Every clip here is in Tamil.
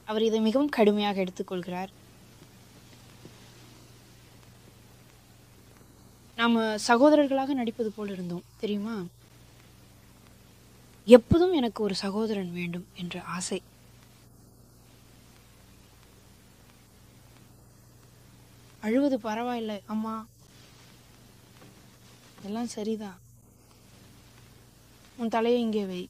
அவர் இதை மிகவும் கடுமையாக எடுத்துக்கொள்கிறார் நாம சகோதரர்களாக நடிப்பது போல் இருந்தோம் தெரியுமா எப்போதும் எனக்கு ஒரு சகோதரன் வேண்டும் என்ற ஆசை அழுவது பரவாயில்லை அம்மா எல்லாம் சரிதான் உன் தலையை இங்கே வை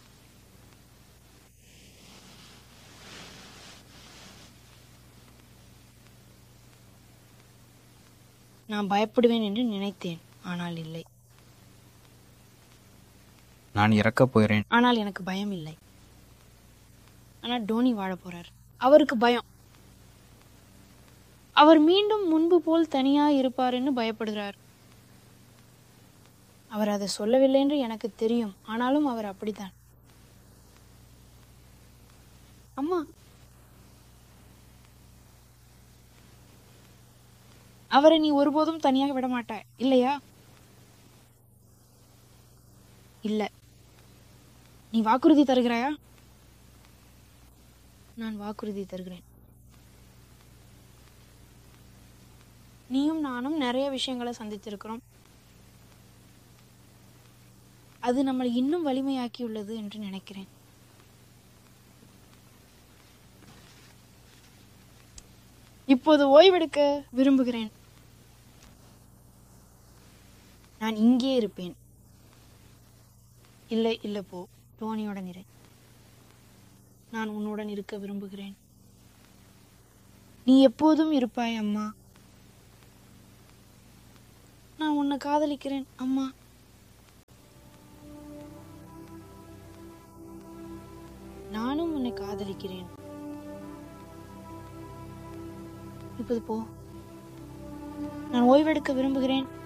நான் பயப்படுவேன் என்று நினைத்தேன் ஆனால் இல்லை நான் இறக்கப் போகிறேன் ஆனால் எனக்கு பயம் இல்லை ஆனால் டோனி வாழ போறார் அவருக்கு பயம் அவர் மீண்டும் முன்பு போல் தனியா இருப்பாருன்னு பயப்படுகிறார் அவர் அதை சொல்லவில்லை என்று எனக்கு தெரியும் ஆனாலும் அவர் அப்படித்தான் அம்மா அவரை நீ ஒருபோதும் தனியாக விட மாட்டாய் இல்லையா இல்ல நீ வாக்குறுதி தருகிறாயா நான் வாக்குறுதி தருகிறேன் நீயும் நானும் நிறைய விஷயங்களை சந்தித்திருக்கிறோம் அது நம்மளை இன்னும் வலிமையாக்கியுள்ளது என்று நினைக்கிறேன் இப்போது ஓய்வெடுக்க விரும்புகிறேன் நான் இங்கே இருப்பேன் இல்லை இல்லை போ டோனியுடன் இரு நான் உன்னுடன் இருக்க விரும்புகிறேன் நீ எப்போதும் இருப்பாய் அம்மா நான் உன்னை காதலிக்கிறேன் அம்மா நானும் உன்னை காதலிக்கிறேன் இப்போது போ நான் ஓய்வெடுக்க விரும்புகிறேன்